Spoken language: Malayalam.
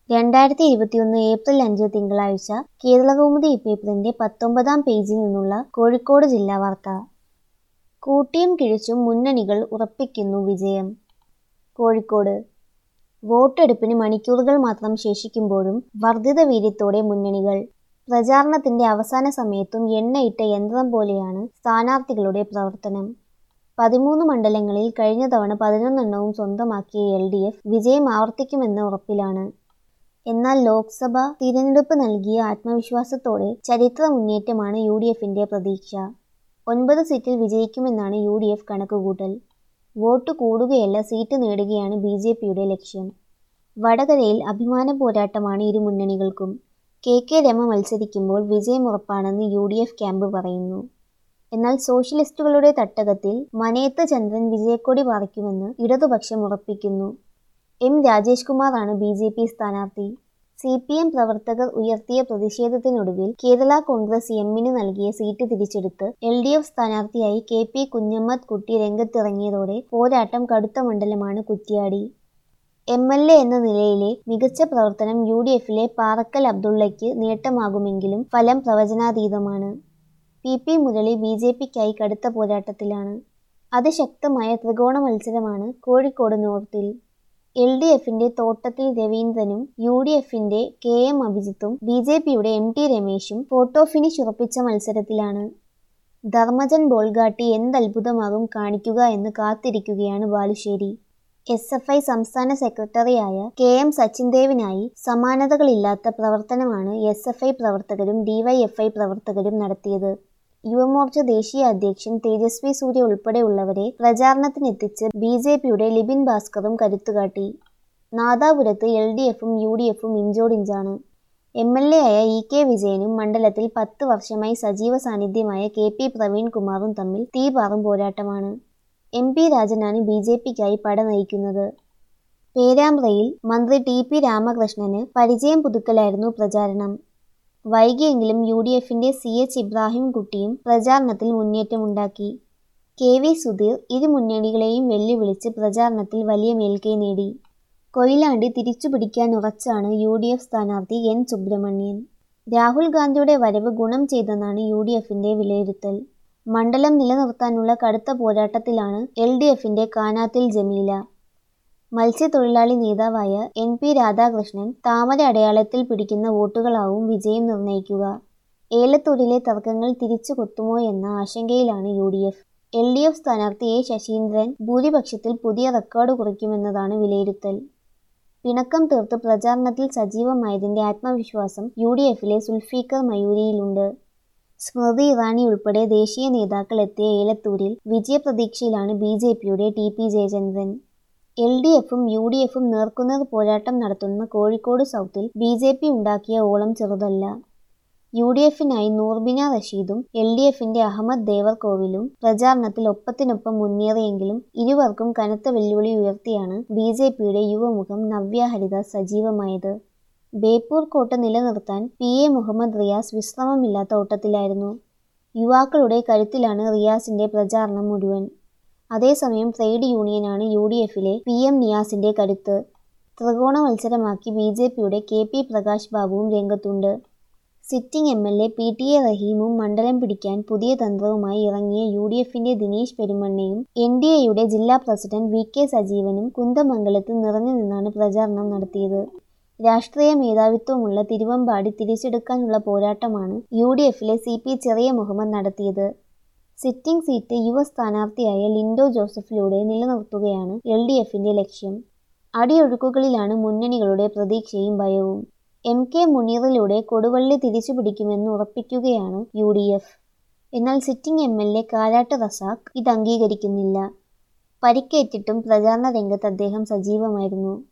രണ്ടായിരത്തി ഇരുപത്തിയൊന്ന് ഏപ്രിൽ അഞ്ച് തിങ്കളാഴ്ച കേരളകൗമുദി പേപ്പറിന്റെ പത്തൊമ്പതാം പേജിൽ നിന്നുള്ള കോഴിക്കോട് ജില്ലാ വാർത്ത കൂട്ടിയും കിഴിച്ചും മുന്നണികൾ ഉറപ്പിക്കുന്നു വിജയം കോഴിക്കോട് വോട്ടെടുപ്പിന് മണിക്കൂറുകൾ മാത്രം ശേഷിക്കുമ്പോഴും വർദ്ധിത വീര്യത്തോടെ മുന്നണികൾ പ്രചാരണത്തിന്റെ അവസാന സമയത്തും എണ്ണയിട്ട യന്ത്രം പോലെയാണ് സ്ഥാനാർത്ഥികളുടെ പ്രവർത്തനം പതിമൂന്ന് മണ്ഡലങ്ങളിൽ കഴിഞ്ഞ തവണ പതിനൊന്നെണ്ണവും സ്വന്തമാക്കിയ എൽ ഡി എഫ് വിജയം ആവർത്തിക്കുമെന്ന ഉറപ്പിലാണ് എന്നാൽ ലോക്സഭ തിരഞ്ഞെടുപ്പ് നൽകിയ ആത്മവിശ്വാസത്തോടെ ചരിത്ര മുന്നേറ്റമാണ് യു ഡി എഫിന്റെ പ്രതീക്ഷ ഒൻപത് സീറ്റിൽ വിജയിക്കുമെന്നാണ് യു ഡി എഫ് കണക്കുകൂട്ടൽ വോട്ട് കൂടുകയല്ല സീറ്റ് നേടുകയാണ് ബി ജെ പിയുടെ ലക്ഷ്യം വടകരയിൽ അഭിമാന പോരാട്ടമാണ് ഇരു മുന്നണികൾക്കും കെ കെ രമ മത്സരിക്കുമ്പോൾ വിജയമുറപ്പാണെന്ന് യു ഡി എഫ് ക്യാമ്പ് പറയുന്നു എന്നാൽ സോഷ്യലിസ്റ്റുകളുടെ തട്ടകത്തിൽ മനയത്ത് ചന്ദ്രൻ വിജയക്കൊടി പാറിക്കുമെന്ന് ഇടതുപക്ഷം ഉറപ്പിക്കുന്നു എം രാജേഷ് കുമാറാണ് ബി ജെ പി സ്ഥാനാർത്ഥി സി പി എം പ്രവർത്തകർ ഉയർത്തിയ പ്രതിഷേധത്തിനൊടുവിൽ കേരള കോൺഗ്രസ് എമ്മിന് നൽകിയ സീറ്റ് തിരിച്ചെടുത്ത് എൽ ഡി എഫ് സ്ഥാനാർത്ഥിയായി കെ പി കുഞ്ഞമ്മദ് കുട്ടി രംഗത്തിറങ്ങിയതോടെ പോരാട്ടം കടുത്ത മണ്ഡലമാണ് കുറ്റ്യാടി എം എൽ എ എന്ന നിലയിലെ മികച്ച പ്രവർത്തനം യു ഡി എഫിലെ പാറക്കൽ അബ്ദുള്ളയ്ക്ക് നേട്ടമാകുമെങ്കിലും ഫലം പ്രവചനാതീതമാണ് P P Murali B J പിക്കായി കടുത്ത പോരാട്ടത്തിലാണ് അതിശക്തമായ ത്രികോണ മത്സരമാണ് കോഴിക്കോട് നോർത്തിൽ എൽ ഡി എഫിന്റെ തോട്ടത്തിൽ രവീന്ദ്രനും യു ഡി എഫിന്റെ കെ എം അഭിജിത്തും ബി ജെ പിയുടെ എം ടി രമേശും ഫോട്ടോ ഫിനിഷ് ഉറപ്പിച്ച മത്സരത്തിലാണ് ധർമ്മജൻ ബോൾഗാട്ടി എന്തത്ഭുതമാകും കാണിക്കുക എന്ന് കാത്തിരിക്കുകയാണ് ബാലുശ്ശേരി എസ് എഫ് ഐ സംസ്ഥാന സെക്രട്ടറിയായ കെ എം സച്ചിൻ ദേവിനായി സമാനതകളില്ലാത്ത പ്രവർത്തനമാണ് എസ് എഫ് ഐ പ്രവർത്തകരും ഡിവൈഎഫ്ഐ പ്രവർത്തകരും നടത്തിയത് യുവമോർച്ച ദേശീയ അധ്യക്ഷൻ തേജസ്വി സൂര്യ ഉൾപ്പെടെയുള്ളവരെ പ്രചാരണത്തിനെത്തിച്ച് ബി ജെ പിയുടെ ലിബിൻ ഭാസ്കറും കരുത്തുകാട്ടി നാദാപുരത്ത് എൽ ഡി എഫും യു ഡി എഫും ഇഞ്ചോടിഞ്ചാണ് എം എൽ എ ആയ ഇ കെ വിജയനും മണ്ഡലത്തിൽ പത്ത് വർഷമായി സജീവ സാന്നിധ്യമായ കെ പി പ്രവീൺ കുമാറും തമ്മിൽ തീപാറും പോരാട്ടമാണ് എം പി രാജനാണ് ബി ജെ പിക്കായി പട നയിക്കുന്നത് പേരാമ്പ്രയിൽ മന്ത്രി ടി പി രാമകൃഷ്ണന് പരിചയം പുതുക്കലായിരുന്നു പ്രചാരണം വൈകിയെങ്കിലും യു ഡി എഫിന്റെ സി എച്ച് ഇബ്രാഹിം കുട്ടിയും പ്രചാരണത്തിൽ മുന്നേറ്റമുണ്ടാക്കി കെ വി സുധീർ ഇരു മുന്നണികളെയും വെല്ലുവിളിച്ച് പ്രചാരണത്തിൽ വലിയ മേൽക്കൈ നേടി കൊയിലാണ്ടി തിരിച്ചുപിടിക്കാൻ ഉറച്ചാണ് യു ഡി എഫ് സ്ഥാനാർത്ഥി എൻ സുബ്രഹ്മണ്യൻ രാഹുൽ ഗാന്ധിയുടെ വരവ് ഗുണം ചെയ്തെന്നാണ് യു ഡി എഫിന്റെ വിലയിരുത്തൽ മണ്ഡലം നിലനിർത്താനുള്ള കടുത്ത പോരാട്ടത്തിലാണ് എൽ ഡി എഫിന്റെ കാനാത്തിൽ ജമീല മത്സ്യത്തൊഴിലാളി നേതാവായ എൻ പി രാധാകൃഷ്ണൻ താമര അടയാളത്തിൽ പിടിക്കുന്ന വോട്ടുകളാവും വിജയം നിർണ്ണയിക്കുക ഏലത്തൂരിലെ തർക്കങ്ങൾ തിരിച്ചു കൊത്തുമോ എന്ന ആശങ്കയിലാണ് U D F L D F സ്ഥാനാർത്ഥി എ ശശീന്ദ്രൻ ഭൂരിപക്ഷത്തിൽ പുതിയ റെക്കോർഡ് കുറിക്കുമെന്നതാണ് വിലയിരുത്തൽ പിണക്കം തീർത്ത് പ്രചാരണത്തിൽ സജീവമായതിന്റെ ആത്മവിശ്വാസം യു ഡി എഫിലെ സുൽഫീഖർ മയൂരിയിലുണ്ട് സ്മൃതി ഇറാനി ഉൾപ്പെടെ ദേശീയ നേതാക്കൾ എത്തിയ ഏലത്തൂരിൽ വിജയപ്രതീക്ഷയിലാണ് ബി ജെ പിയുടെ T P Jayachandran L D എഫും യു ഡി എഫും നേർക്കുനേർ പോരാട്ടം നടത്തുന്ന കോഴിക്കോട് സൗത്തിൽ ബി ജെ പി ഉണ്ടാക്കിയ ഓളം ചെറുതല്ല യു ഡി എഫിനായി നൂർബിന റഷീദും എൽ ഡി എഫിന്റെ അഹമ്മദ് ദേവർകോവിലും പ്രചാരണത്തിൽ ഒപ്പത്തിനൊപ്പം മുന്നേറിയെങ്കിലും ഇരുവർക്കും കനത്ത വെല്ലുവിളി ഉയർത്തിയാണ് ബി ജെ പിയുടെ യുവമുഖം നവ്യ ഹരിദാസ് സജീവമായത് ബേപ്പൂർ കോട്ട നിലനിർത്താൻ പി എ മുഹമ്മദ് റിയാസ് വിശ്രമമില്ലാത്ത ഓട്ടത്തിലായിരുന്നു യുവാക്കളുടെ കരുത്തിലാണ് റിയാസിന്റെ പ്രചാരണം മുഴുവൻ അതേസമയം ട്രേഡ് യൂണിയനാണ് യു ഡി എഫിലെ പി എം നിയാസിന്റെ കരുത്ത് ത്രികോണ മത്സരമാക്കി ബി ജെ പിയുടെ കെ പി പ്രകാശ് ബാബുവും രംഗത്തുണ്ട് sitting M L A P T A റഹീമും മണ്ഡലം പിടിക്കാൻ പുതിയ തന്ത്രവുമായി ഇറങ്ങിയ യു ഡി എഫിന്റെ ദിനേശ് പെരുമണ്ണയും എൻ ഡി എയുടെ ജില്ലാ പ്രസിഡന്റ് വി കെ സജീവനും കുന്തമംഗലത്ത് നിറഞ്ഞു നിന്നാണ് പ്രചാരണം നടത്തിയത് രാഷ്ട്രീയ മേധാവിത്വമുള്ള തിരുവമ്പാടി തിരിച്ചെടുക്കാനുള്ള പോരാട്ടമാണ് യു ഡി എഫിലെ സി പി ചെറിയ മുഹമ്മദ് നടത്തിയത് സിറ്റിംഗ് സീറ്റ് യുവ സ്ഥാനാർത്ഥിയായ ലിൻഡോ ജോസഫിലൂടെ നിലനിർത്തുകയാണ് എൽ ഡി എഫിന്റെ ലക്ഷ്യം അടിയൊഴുക്കുകളിലാണ് മുന്നണികളുടെ പ്രതീക്ഷയും ഭയവും എം കെ മുനീറിലൂടെ കൊടുവള്ളി തിരിച്ചു പിടിക്കുമെന്ന് ഉറപ്പിക്കുകയാണ് യു ഡി എഫ് എന്നാൽ sitting M L A Karat Razak ഇത് അംഗീകരിക്കുന്നില്ല പരിക്കേറ്റിട്ടും പ്രചാരണ രംഗത്ത് അദ്ദേഹം സജീവമായിരുന്നു